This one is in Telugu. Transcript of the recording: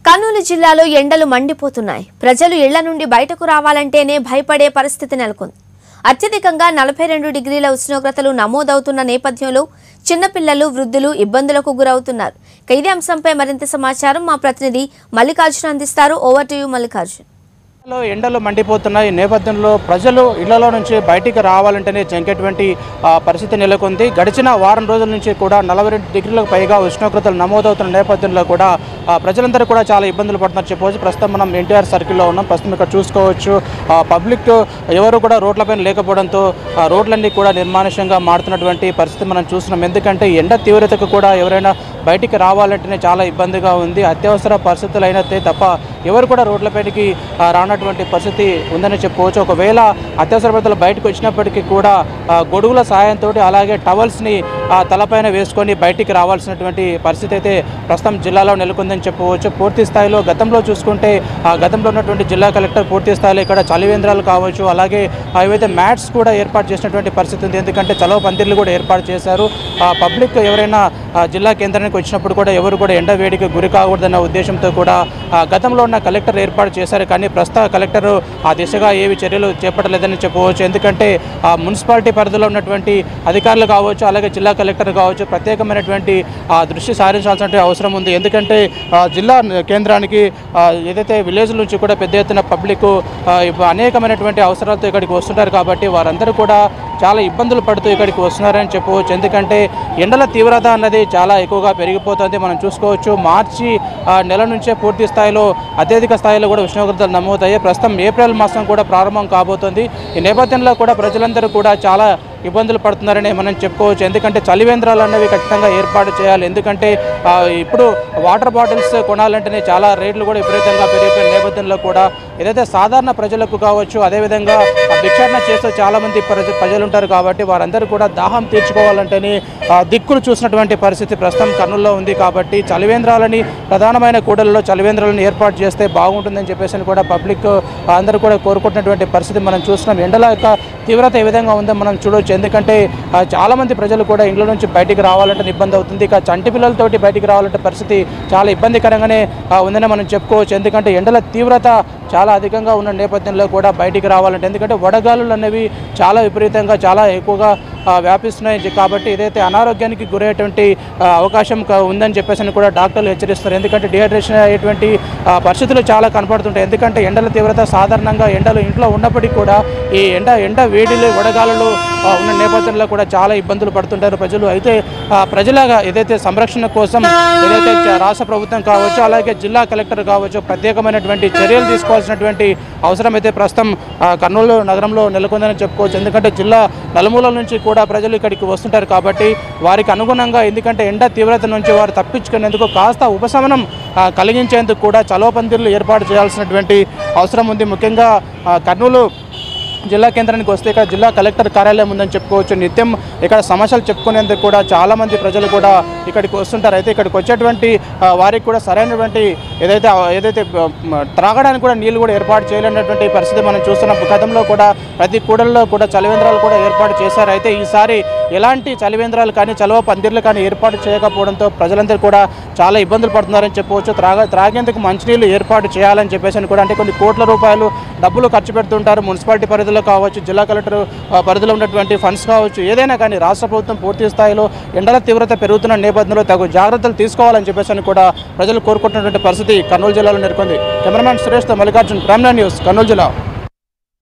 కర్నూలు జిల్లాలో ఎండలు మండిపోతున్నాయి ప్రజలు ఇళ్ల నుండి బయటకు రావాలంటేనే భయపడే పరిస్థితి నెలకొంది అత్యధికంగా నలభై రెండు డిగ్రీల ఉష్ణోగ్రతలు నమోదవుతున్న నేపథ్యంలో చిన్నపిల్లలు వృద్ధులు ఇబ్బందులకు గురవుతున్నారు ఇక ఇదే అంశంపై మరింత సమాచారం మా ప్రతినిధి మల్లికార్జున అందిస్తారు ఓవర్ టు యూ మల్లికార్జున్ లో ఎండలు మండిపోతున్నాయి ఈ నేపథ్యంలో ప్రజలు ఇళ్లలో నుంచి బయటికి రావాలంటేనే జంకేటువంటి ఆ, పరిస్థితి నెలకొంది గడిచిన వారం రోజుల నుంచి కూడా నలభై రెండు డిగ్రీలకు పైగా ఉష్ణోగ్రతలు నమోదవుతున్న నేపథ్యంలో కూడా ఆ, ప్రజలందరూ కూడా చాలా ఇబ్బందులు పడుతున్నారు చెప్పవచ్చు ప్రస్తుతం మనం ఎన్టీఆర్ సర్కిల్లో ఉన్నాం ప్రస్తుతం ఇక్కడ చూసుకోవచ్చు ఆ, పబ్లిక్ ఎవరు కూడా రోడ్లపైన లేకపోవడంతో ఆ, రోడ్లన్నీ కూడా నిర్మానుష్యంగా మారుతున్నటువంటి పరిస్థితి మనం చూస్తున్నాం ఎందుకంటే ఎండ తీవ్రతకు కూడా ఎవరైనా బయటికి రావాలంటేనే చాలా ఇబ్బందిగా ఉంది అత్యవసర పరిస్థితులు అయినతే తప్ప ఎవరు కూడా రోడ్లపైకి ఆ, రానటువంటి పరిస్థితి ఉందని చెప్పుకోవచ్చు ఒకవేళ అత్యవసర పరిస్థితులు బయటకు వచ్చినప్పటికీ కూడా ఆ, గొడుగుల సాయంతో అలాగే టవల్స్ని ఆ, తలపైన వేసుకొని బయటికి రావాల్సినటువంటి పరిస్థితి అయితే ప్రస్తుతం జిల్లాలో నెలకొందని చెప్పుకోవచ్చు పూర్తి స్థాయిలో గతంలో చూసుకుంటే ఆ గతంలో ఉన్నటువంటి జిల్లా కలెక్టర్ పూర్తి స్థాయిలో ఇక్కడ చలివేంద్రాలు కావచ్చు అలాగే ఆ, ఏవైతే మ్యాట్స్ కూడా ఏర్పాటు చేసినటువంటి పరిస్థితి ఉంది ఎందుకంటే చలవ పందిర్లు కూడా ఏర్పాటు చేశారు ఆ, పబ్లిక్ ఎవరైనా ఆ, జిల్లా కేంద్రానికి వచ్చినప్పుడు కూడా ఎవరు కూడా ఎండ వేడికి గురి కాకూడదన్న ఉద్దేశంతో కూడా ఆ, గతంలో ఉన్న కలెక్టర్ ఏర్పాటు చేశారు కానీ ప్రస్తుత కలెక్టర్ ఆ దిశగా ఏవి చర్యలు చేపట్టలేదని చెప్పవచ్చు ఎందుకంటే ఆ మున్సిపాలిటీ పరిధిలో ఉన్నటువంటి అధికారులు కావచ్చు అలాగే జిల్లా కలెక్టర్ కావచ్చు ప్రత్యేకమైనటువంటి ఆ, దృష్టి సారించాల్సిన అవసరం ఉంది ఎందుకంటే ఆ, జిల్లా కేంద్రానికి ఆ, ఏదైతే విలేజ్ నుంచి కూడా పెద్ద ఎత్తున పబ్లిక్ అనేకమైనటువంటి అవసరాలతో ఇక్కడికి వస్తుంటారు కాబట్టి వారందరూ కూడా చాలా ఇబ్బందులు పడుతూ ఇక్కడికి వస్తున్నారని చెప్పవచ్చు ఎందుకంటే ఎండల తీవ్రత అన్నది చాలా ఎక్కువగా పెరిగిపోతుంది మనం చూసుకోవచ్చు మార్చి ఆ, నెల నుంచే పూర్తి స్థాయిలో అత్యధిక స్థాయిలో కూడా ఉష్ణోగ్రతలు నమోదయ్యాయి ప్రస్తుతం ఏప్రిల్ మాసం కూడా ప్రారంభం కాబోతోంది ఈ నేపథ్యంలో కూడా ప్రజలందరూ కూడా చాలా ఇబ్బందులు పడుతున్నారని మనం చెప్పుకోవచ్చు ఎందుకంటే చలివేంద్రాలు అనేవి ఖచ్చితంగా ఏర్పాటు చేయాలి ఎందుకంటే ఆ, ఇప్పుడు వాటర్ బాటిల్స్ కొనాలంటేనే చాలా రేట్లు కూడా విపరీతంగా పెరిగిపోయిన నేపథ్యంలో కూడా ఏదైతే సాధారణ ప్రజలకు కావచ్చు అదేవిధంగా ఆ భిక్షాటన చేస్తూ చాలామంది ప్రజ ప్రజలు ఉంటారు కాబట్టి వారందరూ కూడా దాహం తీర్చుకోవాలంటేనే ఆ, దిక్కులు చూసినటువంటి పరిస్థితి ప్రస్తుతం కర్నూలులో ఉంది కాబట్టి చలివేంద్రాలని ప్రధానమైన కూడలలో చలివేంద్రాలను ఏర్పాటు చేస్తే బాగుంటుందని చెప్పేసి అని కూడా పబ్లిక్ అందరూ కూడా కోరుకుంటున్నటువంటి పరిస్థితి మనం చూస్తున్నాం ఎండల యొక్క తీవ్రత ఏ విధంగా ఉందో మనం చూడవచ్చు ఎందుకంటే ఆ, చాలా మంది ప్రజలు కూడా ఇంట్లో నుంచి బయటికి రావాలంటే ఇబ్బంది అవుతుంది ఇక చంటి పిల్లలతోటి బయటికి రావాలంటే పరిస్థితి చాలా ఇబ్బందికరంగానే ఆ, ఉందని మనం చెప్పుకోవచ్చు ఎందుకంటే ఎండల తీవ్రత చాలా అధికంగా ఉన్న నేపథ్యంలో కూడా బయటికి రావాలంటే ఎందుకంటే వడగాలులు అనేవి చాలా విపరీతంగా చాలా ఎక్కువగా ఆ, వ్యాపిస్తున్నాయి జ- కాబట్టి ఏదైతే అనారోగ్యానికి గురయ్యేటువంటి ఆ, అవకాశం క- ఉందని చెప్పేసి అని కూడా డాక్టర్లు హెచ్చరిస్తారు ఎందుకంటే డిహైడ్రేషన్ అయ్యేటువంటి ఆ, పరిస్థితులు చాలా కనపడుతుంటాయి ఎందుకంటే ఎండల తీవ్రత సాధారణంగా ఎండలు ఇంట్లో ఉన్నప్పటికీ కూడా ఈ ఎండ ఎండ వేడిలు వడగాలులు ఆ, ఉన్న నేపథ్యంలో కూడా చాలా ఇబ్బందులు పడుతుంటారు ప్రజలు అయితే ఆ, ప్రజలగా ఏదైతే సంరక్షణ కోసం ఏదైతే చ- రాష్ట్ర ప్రభుత్వం కావచ్చు అలాగే జిల్లా కలెక్టర్ కావచ్చు ప్రత్యేకమైనటువంటి చర్యలు తీసుకోవాల్సినటువంటి అవసరం అయితే ప్రస్తుతం ఆ, కర్నూలు నగరంలో నెలకొందని చెప్పుకోవచ్చు ఎందుకంటే జిల్లా నలుమూలల నుంచి కూడా ప్రజలు ఇక్కడికి వస్తుంటారు కాబట్టి వారికి అనుగుణంగా ఎందుకంటే ఎండ తీవ్రత నుంచి వారు తప్పించుకునేందుకు కాస్త ఉపశమనం ఆ, కలిగించేందుకు కూడా చలవ పందిర్లు ఏర్పాటు చేయాల్సినటువంటి అవసరం ఉంది ముఖ్యంగా ఆ, కర్నూలు జిల్లా కేంద్రానికి వస్తే ఇక్కడ జిల్లా కలెక్టర్ కార్యాలయం ఉందని చెప్పుకోవచ్చు నిత్యం ఇక్కడ సమస్యలు చెప్పుకునేందుకు కూడా చాలా మంది ప్రజలు కూడా ఇక్కడికి వస్తుంటారు అయితే ఇక్కడికి వచ్చేటువంటి ఆ, వారికి కూడా సరైనటువంటి ఏదైతే ఏదైతే ఆ, మ, త్రాగడానికి కూడా నీళ్లు కూడా ఏర్పాటు చేయలేనటువంటి పరిస్థితి మనం చూస్తున్నాం గతంలో కూడా ప్రతి కూడల్లో కూడా చలివేంద్రాలు కూడా ఏర్పాటు చేశారు అయితే ఈసారి ఎలాంటి చలివేంద్రాలు కానీ చలవ పందిర్లు కానీ ఏర్పాటు చేయకపోవడంతో ప్రజలందరూ కూడా చాలా ఇబ్బందులు పడుతున్నారని చెప్పవచ్చు త్రాగ త్రాగేందుకు మంచినీళ్ళు ఏర్పాటు చేయాలని చెప్పేసి అని కూడా అంటే కొన్ని కోట్ల రూపాయలు డబ్బులు ఖర్చు పెడుతుంటారు మున్సిపాలిటీ పరిధిలో కావచ్చు జిల్లా కలెక్టర్ ఆ, పరిధిలో ఉన్నటువంటి ఫండ్స్ కావచ్చు ఏదైనా కానీ రాష్ట్ర ప్రభుత్వం పూర్తి స్థాయిలో ఎండల తీవ్రత పెరుగుతున్న నేపథ్యంలో తగు జాగ్రత్తలు తీసుకోవాలని చెప్పేసి అని కూడా ప్రజలు కోరుకుంటున్నటువంటి పరిస్థితి కర్నూలు జిల్లాలో నెలకొంది కెమెరామ్యాన్ సురేష్తో మల్లికార్జున్ ప్రైమ్ న్యూస్ కర్నూలు జిల్లా